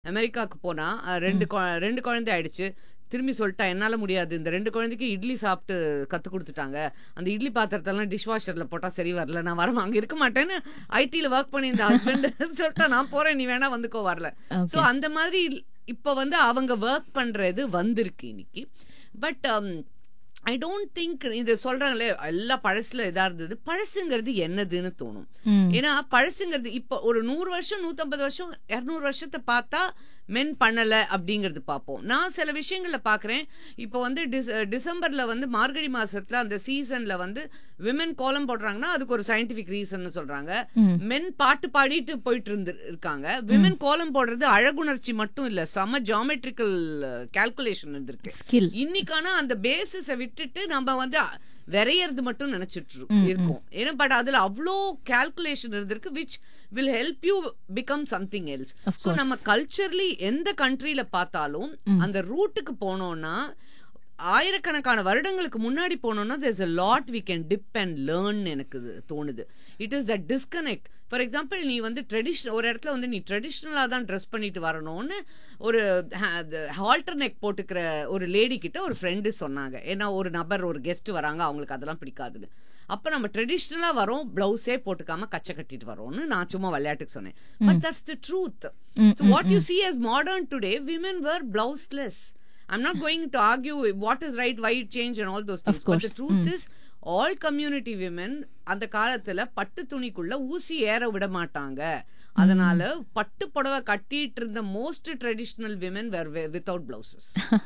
அமெரிக்காவுக்கு போனா அ, ரெண்டு கொ- ரெண்டு குழந்தை ஆயிடுச்சு திரும்பி சொல்லிட்டா என்னால முடியாது இந்த ரெண்டு குழந்தைக்கு இட்லி சாப்பிட்டு கத்து கொடுத்துட்டாங்க அந்த இட்லி பாத்திரத்தெல்லாம் டிஷ் வாஷர்ல போட்டா சரி வரல நான் வரமா அங்க இருக்க மாட்டேன்னு ஐடில ஒர்க் பண்ணி இந்த ஹஸ்பண்ட் சொல்லிட்டா நான் போறேன் நீ வேணா வந்துக்கோ வரல Okay. ஸோ அந்த மாதிரி இப்போ வந்து அவங்க ஒர்க் பண்றது வந்திருக்கு இன்னைக்கு பட் ஐ டோன்ட் திங்க் இது சொல்றாங்களே எல்லாம் பழசுல இதா இருந்தது பழசுங்கிறது என்னதுன்னு தோணும் ம். ஏன்னா பழசுங்கிறது இப்போ ஒரு நூறு வருஷம் நூத்தம்பது வருஷம் இரநூறு வருஷத்தை பார்த்தா மென் பண்ணல அப்படிங்கிறது பார்ப்போம் நான் சில விஷயங்கள்ல பாக்குறேன் இப்போ வந்து டிஸ் டிசம்பர்ல வந்து மார்கழி மாசத்துல அந்த சீசன்ல வந்து விமன் கோலம் போடுறாங்கன்னா அதுக்கு ஒரு சயின்டிபிக் ரீசன் சொல்றாங்க மென் பாட்டு பாடிட்டு போயிட்டு இருந்து இருக்காங்க விமன் கோலம் போடுறது அழகுணர்ச்சி மட்டும் இல்ல சம ஜாமெட்ரிக்கல் கால்குலேஷன் இருந்திருக்கு ஸ்கில் இன்னைக்கான அந்த பேசிஸை விட்டுட்டு நம்ம வந்து அ- விரையறது மட்டும் நினைச்சிட்டு இரு- இருக்கோம் ஏன்னா பட் அதுல அவ்வளோ கால்குலேஷன் இருந்திருக்கு which will help you become something else Of so நம்ம கல்ச்சர்லி எந்த கண்ட்ரியில பார்த்தாலும் அந்த ரூட்டுக்கு போனோம்னா ஆயிரக்கணக்கான வருடங்களுக்கு முன்னாடி போனோம்னா there's a lot we can dip and learn எனக்கு இது தோணுது it is the disconnect for example நீ வந்து ட்ரெடிஷ்னல் ஒரு இடத்துல வந்து நீ ட்ரெடிஷ்னலாக தான் ட்ரெஸ் பண்ணிட்டு வரணும்னு ஒரு ஹால்டர் நெக் போட்டுக்கிற ஒரு லேடி கிட்ட ஒரு ஃப்ரெண்டு சொன்னாங்க ஏன்னா ஒரு நபர் ஒரு கெஸ்ட் வராங்க அவங்களுக்கு அதெல்லாம் பிடிக்காதுன்னு அப்ப நம்ம ட்ரெடிஷ்னலாக வரோம் பிளவுஸே போட்டுக்காம கச்சை கட்டிட்டு வரோம்னு நான் சும்மா விளையாட்டுக்கு சொன்னேன் but that's the truth so what you see as modern today women were blouseless I'm not going to argue what is right, why it changed and all those things. But the course. truth is, all community women அந்த காலத்துல பட்டு துணிக்குள்ள ஊசி ஏற விட மாட்டாங்க அதனால பட்டு புடவை கட்டிட்டு இருந்த most traditional women were without blouses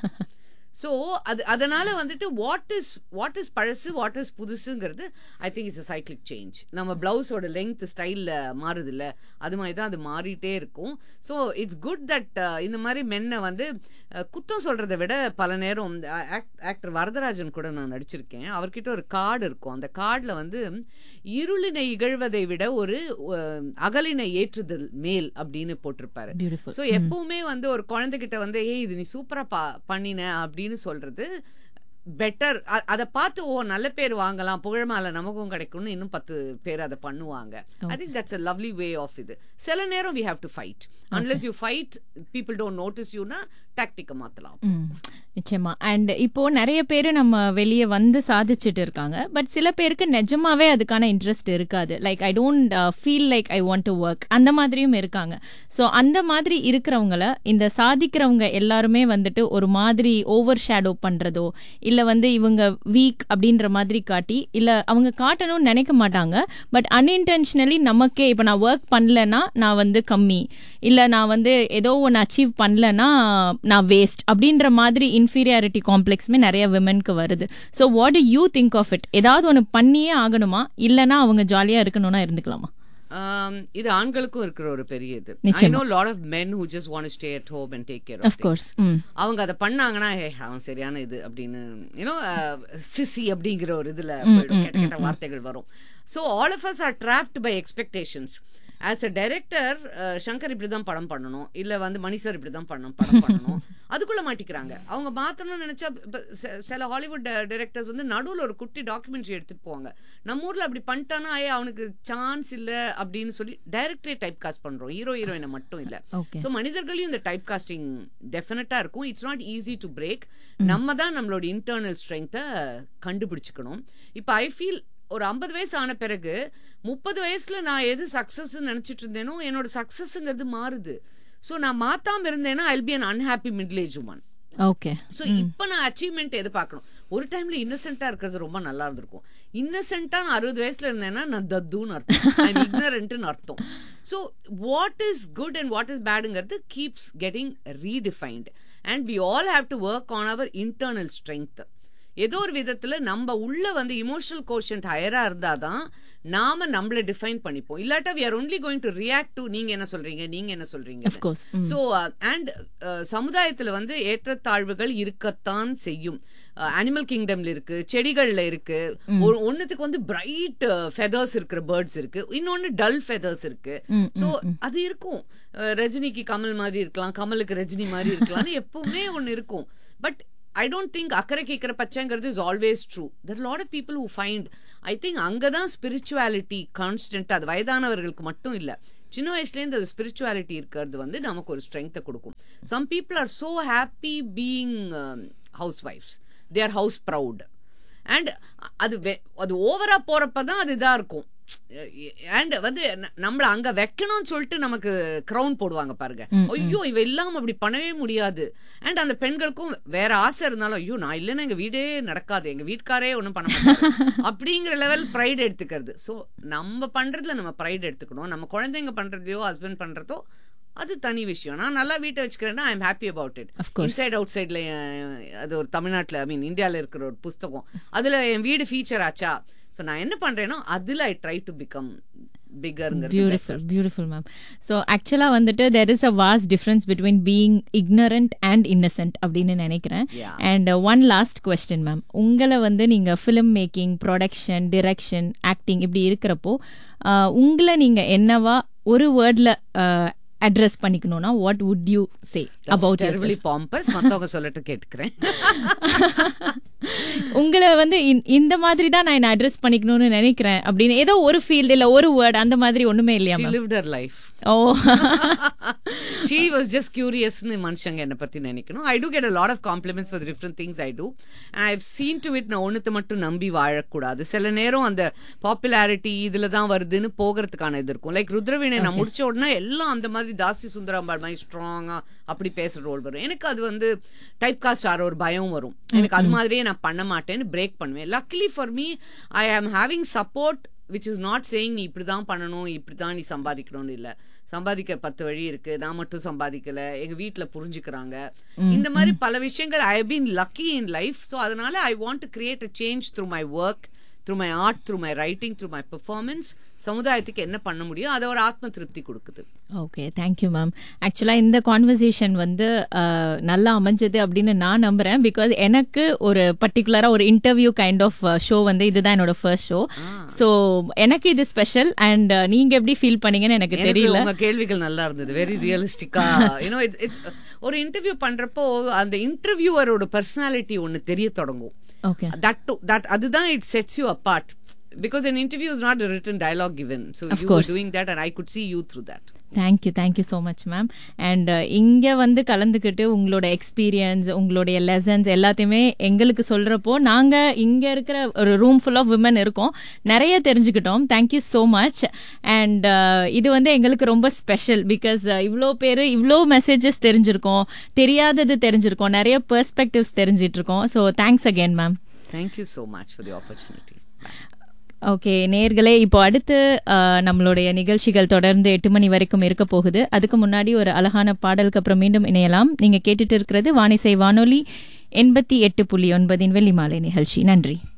so அது அதனால வந்துட்டு வாட் இஸ் வாட் இஸ் பழசு வாட் இஸ் புதுசுங்கிறது I think it's cyclic change நம்ம பிளவுஸோட லெங்த் ஸ்டைலில் மாறுது இல்ல அது மாதிரி தான் அது மாறிட்டே இருக்கும் ஸோ இட்ஸ் குட் தட் இந்த மாதிரி மென்னை வந்து அஹ், குத்தம் சொல்றதை விட பல நேரம் ஆக்டர் வரதராஜன் கூட நான் நடிச்சிருக்கேன் அவர்கிட்ட ஒரு கார்டு இருக்கும் அந்த கார்டில் வந்து இருளினை இகழ்வதை விட ஒரு அஹ், அகலினை ஏற்றுதல் மேல் அப்படின்னு போட்டிருப்பாரு பியூட்டிஃபுல் ஸோ எப்பவுமே வந்து ஒரு குழந்தைகிட்ட வந்து ஏய் இது நீ சூப்பரா பா பண்ணின அப்படின்னு சொல்றது பெட்டர் அதை பார்த்து ஓ நல்ல பேர் வாங்கலாம் புகழ்மால நமக்கும் கிடைக்கும்னு இன்னும் பத்து பேர் அதை பண்ணுவாங்க I think that's a lovely way of இது சில நேரம் we have to fight unless you fight people don't notice யூனா டாக்டிக்கை மாத்தலாம் ம், நிச்சயமா அண்ட் இப்போ நிறைய பேர் நம்ம வெளியே வந்து சாதிச்சுட்டு இருக்காங்க பட் சில பேருக்கு நிஜமாவே அதுக்கான இன்ட்ரெஸ்ட் இருக்காது like I don't feel like I want to work அந்த மாதிரியும் இருக்காங்க ஸோ அந்த மாதிரி இருக்கிறவங்கள இந்த சாதிக்கிறவங்க எல்லாருமே வந்துட்டு ஒரு மாதிரி ஓவர் ஷேடோ பண்றதோ இல்ல வந்து இவங்க வீக் அப்படின்ற மாதிரி காட்டி இல்ல அவங்க காட்டணும்னு நினைக்க மாட்டாங்க பட் அன்இன்டென்ஷனலி நமக்கே இப்போ நான் ஒர்க் பண்ணலன்னா நான் வந்து கம்மி இல்ல நான் வந்து ஏதோ ஒன்று அச்சீவ் பண்ணலன்னா நான் வேஸ்ட் அப்படின்ற மாதிரி இன்ஃபீரியாரிட்டி காம்ப்ளெக்ஸுமே நிறைய விமனுக்கு வருது so what you think of it ஏதாவது ஒன்று பண்ணியே ஆகணுமா இல்லைன்னா அவங்க ஜாலியா இருக்கணும்னா இருந்துக்கலாமா Um, இது ஆண்களுக்கும் இருக்கிற ஒரு பெரிய இது ஐ நிச்சயமா. No lot of men who just want stay at home and take care of course ம் அவங்க அதை பண்ணாங்கன்னா ஹே அவன் சரியான இது அப்படின்னு யூனோ சிசி அப்படிங்கிற ஒரு இதுல போயிடும் கெட்ட கெட்ட வார்த்தைகள் வரும் so all of us are trapped by expectations as a director Shankar இப்படி தான் படம் பண்ணணும் இல்ல வந்து மணி சார் இப்படி தான் பண்ணணும் படம் பண்ணணும் அதுக்குள்ள மாட்டிக்கிறாங்க அவங்க மாத்தணும்னு நினைச்சா இப்ப சில- சில ஹாலிவுட் டைரக்டர்ஸ் வந்து நடுவுல ஒரு குட்டி டாக்குமெண்ட்ரி எடுத்துட்டு போவாங்க நம்ம ஊர்ல அப்படி பண்ணிட்டானா ஏ அவனுக்கு சான்ஸ் இல்ல அப்படின்னு சொல்லி டைரக்டரே டைப் காஸ்ட் பண்றோம் ஹீரோ ஹீரோயினை மட்டும் இல்ல ஓகே ஸோ மனிதர்களையும் இந்த டைப் காஸ்டிங் டெஃபினட்டா இருக்கும் it's not easy to break நம்ம தான் நம்மளோட இன்டர்னல் ஸ்ட்ரென்த்தை கண்டுபிடிச்சுக்கணும் இப்போ ஐ ஃபீல் ஒரு ஐம்பது வயசு ஆன பிறகு முப்பது வயசுல நான் எது சக்சஸ் நினைச்சிட்டு இருந்தேனோ என்னோட சக்சஸ்ங்கிறது மாறுது ஸோ நான் மாத்தாம இருந்தேன்னா I'll be un unhappy middle age woman okay so இப்போ நான் அச்சீவ்மெண்ட் எதிர்பார்க்கணும் ஒரு டைம்ல இன்னசென்ட்டா இருக்கிறது ரொம்ப நல்லா இருந்திருக்கும் இன்னசென்ட்டா நான் அறுபது வயசுல இருந்தேன்னா நான் தத்துன்னு அர்த்தம் இக்னரண்ட்னு அர்த்தம் so what is good and what is பேடுங்கிறது keeps getting redefined and we all have to work on our internal strength ஏதோ ஒரு விதத்துல நம்ம உள்ள வந்து இமோஷனல் கோஷன்ட் ஹையரா இருந்தாதான் நாம நம்மள டிஃபைன் பண்ணிப்போம் இல்லாட்டா we are only going to react to நீங்க என்ன சொல்றீங்க நீங்க என்ன சொல்றீங்க ஆஃப் கோர்ஸ் ஸோ அண்ட் சமுதாயத்துல வந்து ஏற்றத்தாழ்வுகள் இருக்கத்தான் செய்யும் அனிமல் கிங்டம்ல இருக்கு செடிகள்ல இருக்கு ஒரு ஒண்ணுத்துக்கு வந்து பிரைட் ஃபெதர்ஸ் இருக்கிற பேர்ட்ஸ் இருக்கு இன்னொன்னு டல் ஃபெதர்ஸ் இருக்கு ஸோ அது இருக்கும் அஹ், ரஜினிக்கு கமல் மாதிரி இருக்கலாம் கமலுக்கு ரஜினி மாதிரி இருக்கலாம்னு எப்பவுமே ஒன்னு இருக்கும் பட் ஐ டோன்ட் திங்க் அக்கறை கேட்கிற பச்சைங்கிறது is always true there lot of people who find I think அங்கதான் ஸ்பிரிச்சுவாலிட்டி கான்ஸ்டன்ட் அது வயதானவர்களுக்கு மட்டும் இல்ல சின்ன வயசுலேருந்து அது ஸ்பிரிச்சுவாலிட்டி இருக்கிறது வந்து நமக்கு ஒரு ஸ்ட்ரென்த்தை கொடுக்கும் some people are so happy being ஹவுஸ் ஒய்ஃப்ஸ் they are house proud and அது வெ- அது ஓவரா போறப்ப தான் அது இதா இருக்கும் அண்ட் வந்து ந- நம்மள அங்க வைக்கணும்னு சொல்லிட்டு நமக்கு கிரவுன் போடுவாங்க பாருங்க ஐயோ இவ இல்லாம அப்படி பண்ணவே முடியாது அண்ட் அந்த பெண்களுக்கும் வேற ஆசை இருந்தாலும் ஐயோ நான் இல்லைன்னா எங்க வீடே நடக்காது எங்க வீட்டுக்காரே ஒன்றும் பண்ண மாட்டாங்க அப்படிங்கிற லெவல் ப்ரைட் எடுத்துக்கிறது ஸோ நம்ம பண்றதுல நம்ம ப்ரைட் எடுத்துக்கணும் நம்ம குழந்தைங்க பண்றதையோ ஹஸ்பண்ட் பண்றதோ அது தனி விஷயம் நான் நல்லா வீட்டை வச்சுக்கிறேன்னா I am happy about it Of course. Inside out சைட்ல அது ஒரு தமிழ்நாட்டில் ஐ மீன் இந்தியாவில் இருக்கிற ஒரு புஸ்தகம் அதுல என் வீடு ஃபீச்சர் ஆச்சா ஸோ நான் என்ன பண்றேனோ அதுல ஐ ட்ரை டு பிகம் பிகர்ங்கிறது பியூட்டிஃபுல் பியூட்டிஃபுல் மேம் ஸோ ஆக்சுவலாக வந்துட்டு there is a vast difference between being ignorant and innocent அப்படின்னு நினைக்கிறேன் Yeah. And one last question ma'am உங்களை வந்து நீங்கள் film making production direction acting இப்படி இருக்கிறப்போ uh, உங்களை நீங்கள் என்னவா ஒரு வேர்டில் அட்ரஸ் பண்ணிக்கணும்னா what would you say about டெர்வலி பாம்பஸ் மத்தவங்க சொல்லட்டு கேட்டுக்கிறேன் உங்களை வந்து இந்த- இந்த மாதிரி தான் நான் என்ன அட்ரஸ் பண்ணிக்கணும்னு நினைக்கிறேன் அப்படின்னு ஏதோ ஒரு ஃபீல்டு இல்லை ஒரு வேர்ட் அந்த மாதிரி ஒன்றுமே இல்லையா she ma'am lived her life oh she was just curious னு மனுஷங்க என்ன பத்தி நினைக்கணும் ஐ do get a lot of compliments for the different things I do and I've seen to it நான் ஒண்ணுத்த மட்டும் நம்பி வாழக்கூடாது சில நேரம் அந்த பாப்புலாரிட்டி இதுல தான் வருதுன்னு போகிறதுக்கான இது இருக்கும் லைக் ருத்ரவீணை நான் முடிச்ச உடனே எல்லாம் அந்த மாதிரி தாசி சுந்தராம்பாள் மாதிரி ஸ்ட்ராங்கா அப்படி பேசுற ரோல் வரும் எனக்கு அது வந்து டைப் காஸ்ட் ஆற ஒரு பயம் வரும் எனக்கு அது மாதிரியே நான் பண்ண மாட்டேன்னு பிரேக் பண்ணுவேன் luckily for me I am having support which is not saying நீ இப்படி தான் பண்ணணும் இப்படி தான் நீ சம்பாதிக்கணும்னு இல்லை சம்பாதிக்க பத்து வழி இருக்கு நான் மட்டும் சம்பாதிக்கல எங்க வீட்ல புரிஞ்சுக்கிறாங்க இந்த மாதிரி பல விஷயங்கள் I been lucky in life so அதனால I want to create a change through my work through my art through my writing through my performance சமுதாயத்துக்கு என்ன பண்ண முடியும் அதை ஒரு ஆத்ம திருப்தி கொடுக்குது ஓகே தேங்க்யூ மேம் ஆக்சுவலாக இந்த கான்வர்சேஷன் வந்து அஹ், நல்லா அமைஞ்சது அப்படின்னு நான் நம்புறேன் பிகாஸ் எனக்கு ஒரு பர்டிகுலராக ஒரு இன்டர்வியூ கைண்ட் ஆஃப் ஷோ வந்து இதுதான் என்னோட ஃபர்ஸ்ட் ஷோ ஸோ எனக்கு இது ஸ்பெஷல் அண்ட் நீங்க எப்படி ஃபீல் பண்ணீங்கன்னு எனக்கு எனக்கு தெரியல உங்க கேள்விகள் நல்லா இருந்தது வெரி ரியலிஸ்டிக்கா யூனோ இட்ஸ் ஒரு இன்டர்வியூ பண்றப்போ அந்த இன்டர்வியூவரோட பர்சனாலிட்டி ஒன்னு தெரிய தொடங்கும் ஓகே that to, that அதுதான் it sets you apart because an interview is not a written dialogue given so Of you course. were doing that and i could see you through that thank you thank you so much ma'am and இங்கே வந்து கலந்துக்கிட்டு உங்களோட experience உங்களுடைய lessons எல்லாத்தையுமே எங்களுக்கு சொல்கிறப்போ நாங்கள் இங்கே இருக்கிற ஒரு ரூம் ஃபுல் ஆஃப் விமன் இருக்கோம் நிறைய தெரிஞ்சுக்கிட்டோம் தேங்க்யூ ஸோ மச் அண்ட் இது வந்து எங்களுக்கு ரொம்ப ஸ்பெஷல் பிகாஸ் இவ்வளோ பேர் இவ்வளோ மெசேஜஸ் தெரிஞ்சிருக்கோம் தெரியாதது தெரிஞ்சிருக்கோம் நிறைய பெர்ஸ்பெக்டிவ்ஸ் தெரிஞ்சிட்டு இருக்கோம் so thanks again ma'am thank you so much for the opportunity Bye. Okay நேர்களே இப்போ அடுத்து அஹ், நம்மளுடைய நிகழ்ச்சிகள் தொடர்ந்து எட்டு மணி வரைக்கும் இருக்க போகுது அதுக்கு முன்னாடி ஒரு அழகான பாடலுக்கு அப்புறம் மீண்டும் இணையலாம் நீங்க கேட்டுட்டு இருக்கிறது வானிசை வானொலி எண்பத்தி எட்டு புள்ளி ஒன்பதின் வெள்ளி மாலை நிகழ்ச்சி நன்றி